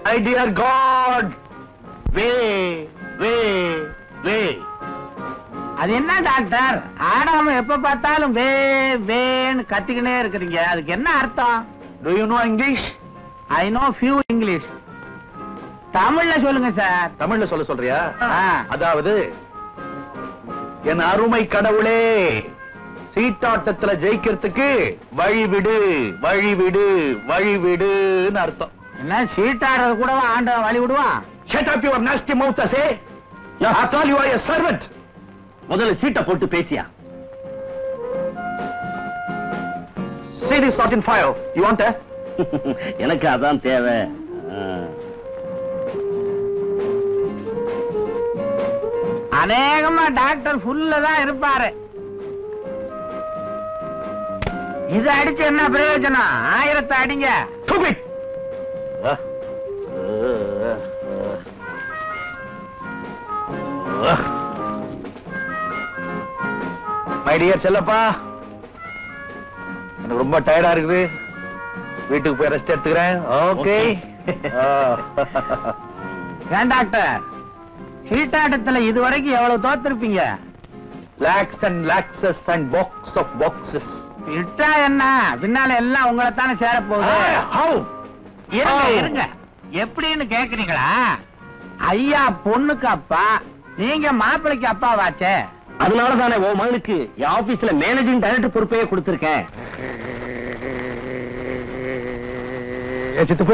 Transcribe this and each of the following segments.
My dear god வே வே வே அது என்ன டாக்டர் ஆடாம எப்ப பார்த்தாலும் வே வேன்னு கத்திக்கினே இருக்கிறீங்க அதுக்கு என்ன அர்த்தம் do you know English I know few English தமிழ்ல சொல்லுங்க சார் தமிழ்ல சொல்ல சொல்றியா ஆ. அதாவது என் அருமை கடவுளே சீட்டாட்டத்துல ஜெயிக்கிறதுக்கு வழி விடு வழி விடு வழி விடுன்னு அர்த்தம் என்ன சீட்டாடுறது கூடவா ஆண்டவன் வழி விடுவான் Shut up your nasty mouth, I say. After all, you are a servant. முதல்ல சீட்டை போட்டு பேசியா See this sort in fire. You want a? எனக்கு அதான் தேவை அநேகமா டாக்டர் ஃபுல்ல தான் இருப்பாரு இது அடிச்சு என்ன பிரயோஜனம் ஆயிரத்தை அடிங்க Stupid. மை டியர் செல்லப்பா எனக்கு ரொம்ப டயர்டா இருக்குது வீட்டுக்கு போய் ரெஸ்ட் எடுத்துக்கிறேன் ஓகே ஏன் டாக்டர் சீட்டாட்டத்துல இதுவரைக்கும் எவ்வளவு தோத்திருப்பீங்க lakhs and lakhses and box of boxes விட்டா என்ன பின்னால எல்லாம் உங்களை தானே சேர போகுது ஹவு இருங்க Oh. இருங்க எப்படின்னு கேக்குறீங்களா ஐயா பொண்ணுக்கு அப்பா நீங்க மாப்பிள்ளைக்கு அப்பா வாச்சே அதனால தானே உன் மகனுக்கு என் ஆபீஸ்ல மேனேஜிங் டைரக்டர் பொறுப்பையே கொடுத்திருக்கேன் ஏ சித்துப்பு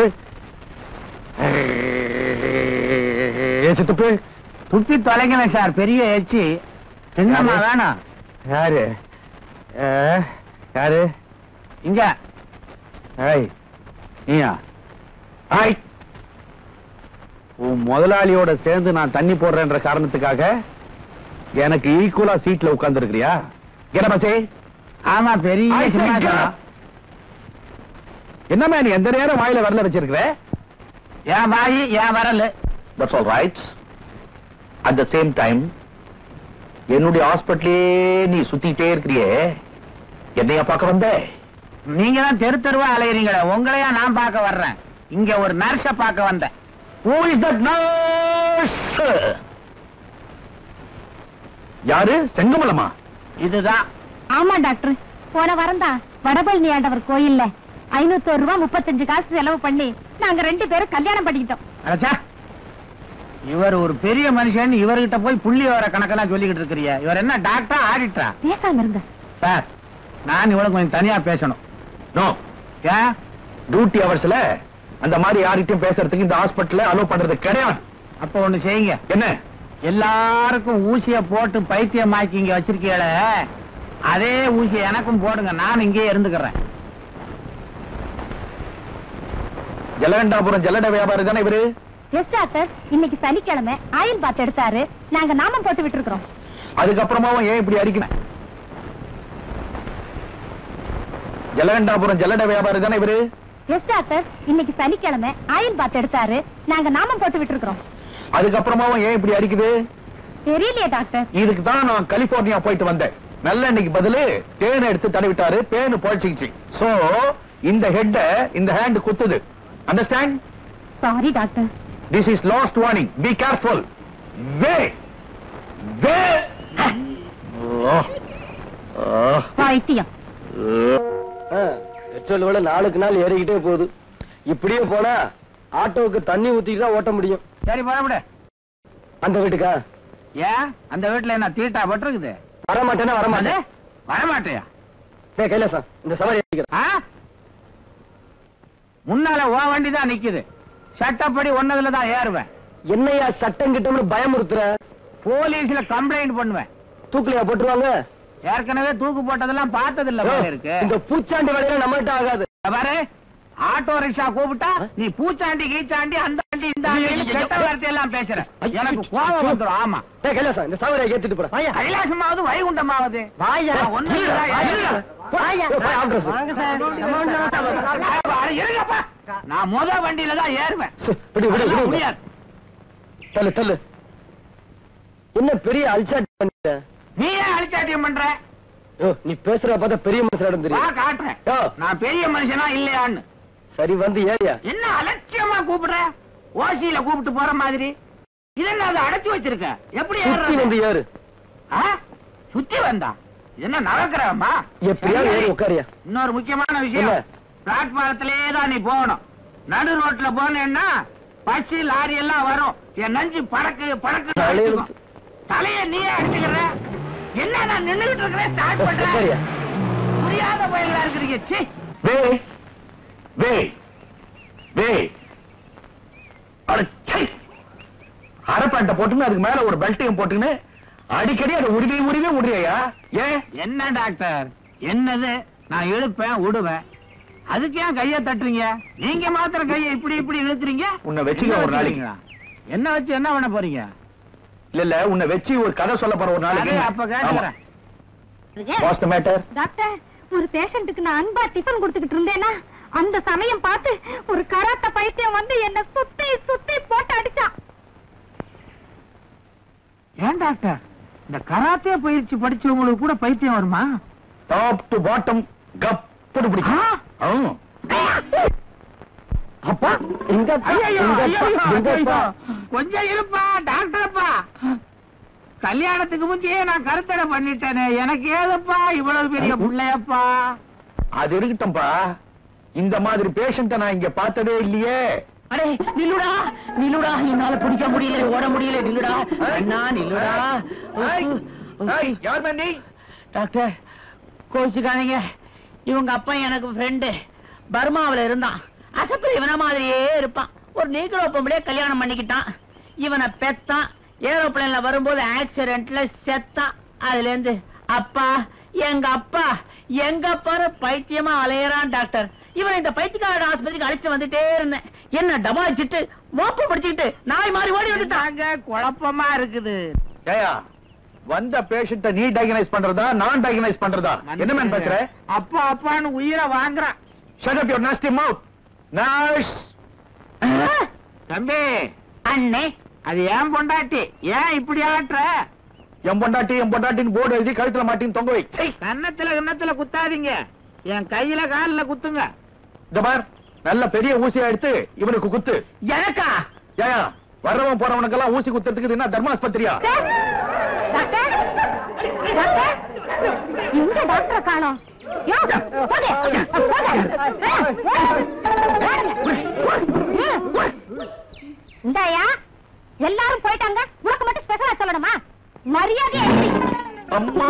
ஏ சித்துப்பு துப்பி தொலைங்களேன் சார் பெரிய எச்சி என்னம்மா யாரு? வேணும் யாரு ஏ, யாரு இங்க ஏய் நீயா ஹாய் உன் முதலாளியோட சேர்ந்து நான் தண்ணி போடுறேன்ற காரணத்துக்காக எனக்கு ஈக்குவலா சீட்ல உட்கார்ந்து இருக்கிறியா பசே ஆமா பெரிய சிம்மாசனம் என்னம்மா நீ எந்த நேரம் வாயில வரல வச்சிருக்கிற என் வாயி என் வரல that's all right at the same time என்னுடைய ஹாஸ்பிட்டலே நீ சுத்திட்டே இருக்கிறியே என்னையா பார்க்க வந்த நீங்க தான் தெரு தெருவா அலையறீங்களே உங்களையா நான் பார்க்க வர்றேன் இங்க ஒரு நர்ஸ பார்க்க வந்தேன் Who is that nurse? யாரு செங்கமலமா இதுதான் ஆமா டாக்டர் போன வாரம் தான் வடபழனி ஆண்டவர் கோயில்ல ஐநூத்தி ரூபாய் முப்பத்தஞ்சு காசு செலவு பண்ணி நாங்க ரெண்டு பேரும் கல்யாணம் பண்ணிக்கிட்டோம் அடச்சா இவர் ஒரு பெரிய மனுஷன் இவர்கிட்ட போய் புள்ளி வர கணக்கெல்லாம் சொல்லிக்கிட்டு இருக்கிறிய இவர் என்ன டாக்டரா ஆடிட்டரா பேசாம இருங்க சார் நான் இவளுக்கு கொஞ்சம் தனியா பேசணும் நோ ஏன் டியூட்டி அவர்ஸ்ல அந்த மாதிரி யார்கிட்டயும் பேசுறதுக்கு இந்த ஹாஸ்பிட்டல்ல அலோ பண்றது கிடையாது அப்ப ஒண்ணு செய்யுங்க என்ன எல்லாருக்கும் ஊசிய போட்டு பைத்தியமாக்கி இங்க வச்சிருக்கீங்களே அதே ஊசியை எனக்கும் போடுங்க நான் இங்கேயே இருந்துக்கிறேன் ஜலகண்டாபுரம் ஜல்லட வியாபாரி தானே இவரு எஸ் டாக்டர் இன்னைக்கு சனிக்கிழமை ஆயில் பாத் எடுத்தாரு நாங்க நாமம் போட்டு விட்டு இருக்கிறோம் அதுக்கப்புறமாவும் ஏன் இப்படி அடிக்கணும் ஜலகண்டாபுரம் ஜல்லட வியாபாரி தானே இவரு எஸ் டாக்டர் இன்னைக்கு சனிக்கிழமை ஆயில் பாத் எடுத்தாரு நாங்க நாமம் போட்டு விட்டு இருக்கிறோம் அதுக்கப்புறமாவும் ஏன் இப்படி அடிக்குது தெரியலையே டாக்டர் இதுக்கு தான் நான் கலிபோர்னியா போயிட்டு வந்தேன் நல்லெண்ணெய்க்கு பதிலு தேனை எடுத்து தடவிட்டாரு தேனு பொழைச்சிக்கிச்சு சோ இந்த ஹெட்ட இந்த ஹேண்ட் குத்துது understand sorry doctor this is last warning be careful வே வே பைத்தியம் பெட்ரோல் விலை நாளுக்கு நாள் ஏறிக்கிட்டே போகுது இப்படியே போனா ஆட்டோவுக்கு தண்ணி ஊத்திட்டு தான் ஓட்ட முடியும் சரி புறப்படு அந்த வீட்டுக்கா ஏன் அந்த வீட்டுல என்ன தீட்டா பட்டிருக்குது வர மாட்டேன்னா வர மாட்டேன் வரமாட்டியா டேய் கைலாசம் இந்த சவாரி ஏறிக்கிறேன். ஆ? முன்னால ஓ வண்டி தான் நிக்குது சட்டப்படி ஒன்னதுல தான் ஏறுவேன் என்னையா சட்டம் கிட்டம்னு பயமுறுத்துற போலீஸ்ல கம்ப்ளைண்ட் பண்ணுவேன் தூக்கலையா போட்டுருவாங்க ஏற்கனவே தூக்கு போட்டதெல்லாம் பார்த்தது இல்ல போல இருக்கு இந்த பூச்சாண்டி வேலையில நம்மள்ட்ட ஆகாது இத பாரு ஆட்டோ ரிக்ஷா கூப்பிட்டா நீ பூச்சாண்டி கீச்சாண்டி அந்த ஆண்டி இந்த ஆண்டி கெட்ட வார்த்தை எல்லாம் பேசுற எனக்கு கோபம் வந்துரும் ஆமா டேய் கைலாசம் இந்த சவாரியை ஏத்திட்டு போட கைலாசமாவது வைகுண்டமாவது வாயா. ஒண்ணு இல்ல, இருங்க. வாயா. போய் ஆஃபீஸ். அட, இருங்கப்பா. நான் முத வண்டியில தான் ஏறுவேன் சு, விடு, விடு, அதெல்லாம் விடு. முடியாது தள்ளு தள்ளு என்ன பெரிய அல்சாட்டி பண்ணிட்ட நீ ஏன் அழிச்சாட்டியம் பண்ற யோ, நீ பேசுற பார்த்தா பெரிய மனுஷன் வா தெரியும் காட்டுறேன் யோ. நான் பெரிய மனுஷனா இல்லையான்னு சரி வந்து ஏரியா என்ன அலட்சியமா கூப்பிடுற ஓசியில கூப்பிட்டு போற மாதிரி இது என்ன அதை அடைச்சு வச்சிருக்க எப்படி சுத்தி ஏறுறது? வந்து ஏறு ஆ? சுத்தி வந்தா இது என்ன நவக்கிரகமா எப்படியாவது ஏறி உட்காரியா இன்னொரு முக்கியமான என்ன? விஷயம் பிளாட்பாரத்திலே தான் நீ போகணும் நடு ரோட்ல போனேன்னா பஸ் லாரி எல்லாம் வரும் என் நஞ்சு படக்கு படக்கு தலையில அடிச்சுக்கும். தலைய நீயே அடிச்சுக்கிற என்ன நான் நின்னுகிட்டு இருக்கிறேன் ஸ்டார்ட் உட்காரியா பண்றேன் புரியாத பயிலா இருக்கிறீங்க சீ வே வே வே அட சை அரப்பாண்ட போட்டுன்னு அதுக்கு மேல ஒரு பெல்ட்டையும் போட்டுன்னு அடிக்கடி அதை உருவி உருவி உருவியா ஏன் என்ன டாக்டர் என்னது நான் இழுப்பேன் விடுவேன் அதுக்கு ஏன் கைய தட்டுறீங்க நீங்க மாத்திரம் கைய இப்படி இப்படி இழுத்துறீங்க உன்னை வச்சுக்க ஒரு நாளைக்கு. என்ன வச்சு என்ன பண்ண போறீங்க இல்ல இல்ல உன்னை வச்சு ஒரு கதை சொல்ல போற ஒரு அது நாளைக்கு அப்ப கேட்டுக்கிறேன் வாட்ஸ் த மேட்டர் டாக்டர் ஒரு பேஷண்ட்டுக்கு நான் அன்பா டிஃபன் கொடுத்துக்கிட்டு இருந்தேனா அந்த சமயம் பார்த்து ஒரு கராத்த பைத்தியம் வந்து என்ன சுத்தி சுத்தி போட்டு அடிச்சான் ஏன் டாக்டர் இந்த கராத்தே பயிற்சி படிச்சவங்களுக்கு கூட பைத்தியம் வருமா டாப் டு பாட்டம் கப்புடு பிடிக்கும் ஆ? ஆ. அப்பா எங்க ஐயையோ, ஐயையோ, எங்கப்பா ஐயையோ. கொஞ்சம் இருப்பா டாக்டர்ப்பா கல்யாணத்துக்கு முந்தையே நான் கருத்தடை பண்ணிட்டேனே எனக்கு ஏதப்பா இவ்வளவு பெரிய பிள்ளையப்பா அது இருக்கட்டும்பா இந்த மாதிரி பேஷண்ட நான் இங்க பார்த்ததே இல்லையே அடே நில்லுடா நில்லுடா என்னால பிடிக்க முடியல ஓட முடியல நில்லுடா அண்ணா நில்லுடா ஏய், ஏய், யார் மேன் நீ டாக்டர் கோச்சுக்காதீங்க இவங்க அப்பா எனக்கு ஃப்ரெண்டு பர்மாவுல இருந்தான் அசப்பில் இவன மாதிரியே இருப்பான் ஒரு நீக்ரோ பொம்பளைய கல்யாணம் பண்ணிக்கிட்டான் இவனை பெத்தான் ஏரோப்ளேன்ல வரும்போது ஆக்சிடென்ட்ல செத்தான் அதுல இருந்து அப்பா எங்க அப்பா எங்க பாரு பைத்தியமா அலையறான் டாக்டர் இவன் இந்த பைத்தியக்கார ஆஸ்பத்திரிக்கு அழைச்சிட்டு வந்துட்டே இருந்தேன் என்ன டபாச்சிட்டு மோப்ப படிச்சுக்கிட்டு நாய் மாதிரி ஓடி வந்துட்டான் தாங்க குழப்பமா இருக்குது ஏயா வந்த பேஷண்ட நீ டயக்னைஸ் பண்றதா நான் டயக்னைஸ் பண்றதா என்ன மேன் பேசுற அப்பா அப்பான்னு உயிரை வாங்குறான் shut up your nasty mouth nurse தம்பி அண்ணே அது ஏன் பொண்டாட்டி ஏன் இப்படி ஆட்டுற என் பொண்டாட்டி என் பொண்டாட்டின்னு போர்டு எழுதி கழுத்துல மாட்டின்னு தொங்க வை சை. கன்னத்துல கன்னத்துல குத்தாதீங்க என் கையில கால்ல குத்துங்க இந்த பார் நல்ல பெரிய ஊசியா எடுத்து இவனுக்கு குத்து எனக்கா ஏயா வர்றவன் போறவனுக்கெல்லாம் ஊசி குத்துறதுக்கு இது என்ன தர்மாஸ்பத்திரியா டாக்டர் டாக்டர் எங்க டாக்டரை காணோம் யோ, போங்க, போங்க. இந்தாயா எல்லாரும் போயிட்டாங்க உனக்கு மட்டும் ஸ்பெஷலா சொல்லணுமா மரியாதை அம்மா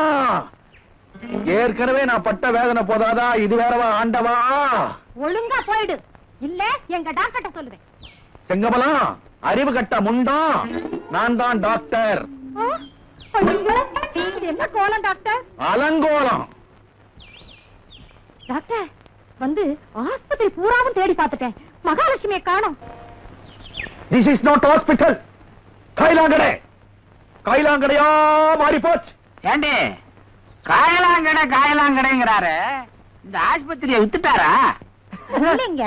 ஏற்கனவே நான் பட்ட வேதனை போதாதா இது வேறவா ஆண்டவா ஒழுங்கா போயிடு இல்ல எங்க டாக்டர்ட்ட சொல்லுவேன் செங்கமலம் அறிவு கட்ட முண்டம் நான் தான் டாக்டர் ஆ, ஐயோ, இது என்ன கோலம் டாக்டர் அலங்கோலம் டாக்டர் வந்து ஆஸ்பத்திரி பூராவும் தேடி பார்த்துட்டேன் மகாலட்சுமியை காணோம் திஸ் இஸ் நாட் ஹாஸ்பிட்டல் கைலாங்கடை கைலாங்கடையா மாறி போச்சு ஏண்டி காயலாங்கடை காயலாங்கடைங்கிறாரு இந்த ஆஸ்பத்திரியை வித்துட்டாரா இல்லைங்க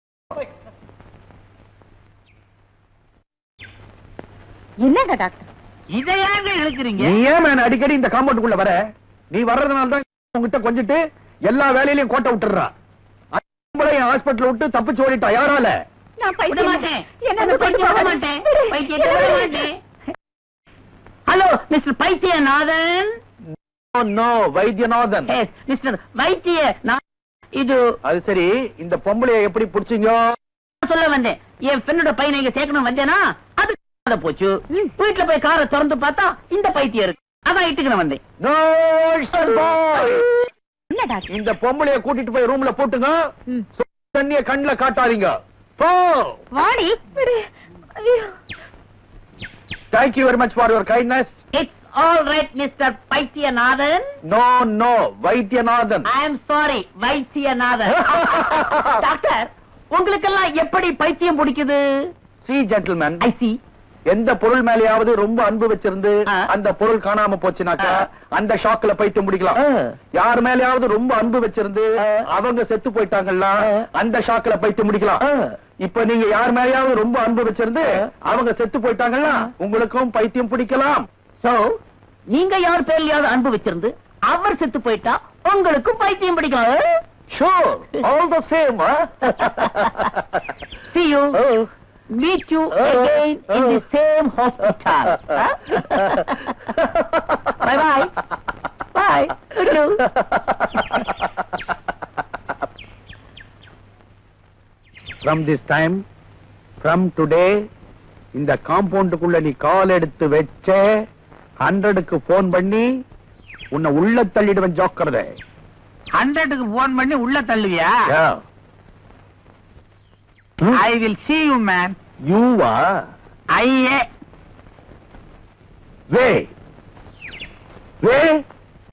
என்னங்க டாக்டர் இதை ஏங்க இழுக்கிறீங்க நீ ஏன் மேன் அடிக்கடி இந்த காம்பவுண்டுக்குள்ள வர நீ வர்றதுனால தான் உங்ககிட்ட கொஞ்சிட்டு எல்லா வேலையிலயும் கோட்டை விட்டுறா ஹாஸ்பிட்டல் விட்டு தப்பிச்சு ஓடிட்டா யாரால நான் விட பைத்தியம் மாட்டேன் என்ன அந்த பைத்தியம் விட மாட்டேன் பைத்தியத்தை விட மாட்டேன் hello mister Paithiyanathan no Vaidyanathan yes mister வைத்திய நான் இது அது சரி இந்த பொம்பளைய எப்படி புடிச்சீங்க சொல்ல வந்தேன் என் ஃப்ரெண்டோட பையனை இங்க சேர்க்கணும் வந்தேனா அது காணாத போச்சு வீட்டுல போய் காரை திறந்து பார்த்தா இந்த பைத்தியம் இருக்கு அதான் இட்டுக்கணும் வந்தேன் No, boy. இல்ல டாக்டர் இந்த பொம்பளைய கூட்டிட்டு போய் ரூம்ல போட்டுங்க ம். தண்ணிய கண்ணுல காட்டாதீங்க போ வாடி விடு. ஐயோ. Thank you very much for your kindness it's all right mister Paithiyanathan no no Vaidyanathan I am sorry Vaidyanathan doctor உங்களுக்கெல்லாம் எப்படி பைத்தியம் பிடிக்குது சி ஜென்டில்மேன் ஐ சி எந்த பொருள் மேலயாவது ரொம்ப அன்பு வச்சிருந்து ஆ. அந்த பொருள் காணாம போச்சுனாக்கா ஆ. அந்த ஷாக்ல பைத்தியம் முடிக்கலாம் யார் மேலயாவது ரொம்ப அன்பு வச்சிருந்து ஆ. அவங்க செத்து போயிட்டாங்கல்ல ஆ. அந்த ஷாக்ல பைத்தியம் முடிக்கலாம் இப்ப நீங்க யார் மேலயாவது ரொம்ப அன்பு வச்சிருந்து அவங்க செத்து போயிட்டாங்கல்ல உங்களுக்கும் பைத்தியம் பிடிக்கலாம் சோ நீங்க யார் பேர்லயாவது அன்பு வச்சிருந்து அவர் செத்து போயிட்டா உங்களுக்கும் பைத்தியம் பிடிக்கும் sure all the same See you. meet you again in the same hospital. Huh? bye bye. Bye. Good from this time from today இந்த காம்பவுண்டுக்குள்ள நீ கால் எடுத்து வச்ச ஹண்ட்ரடுக்கு போன் பண்ணி உன்னை உள்ள தள்ளிடுவன் ஜோக்கிறத ஹண்ட்ரடுக்கு போன் பண்ணி உள்ள தள்ளுவியா I will see you man யூவா ஐயே வே வே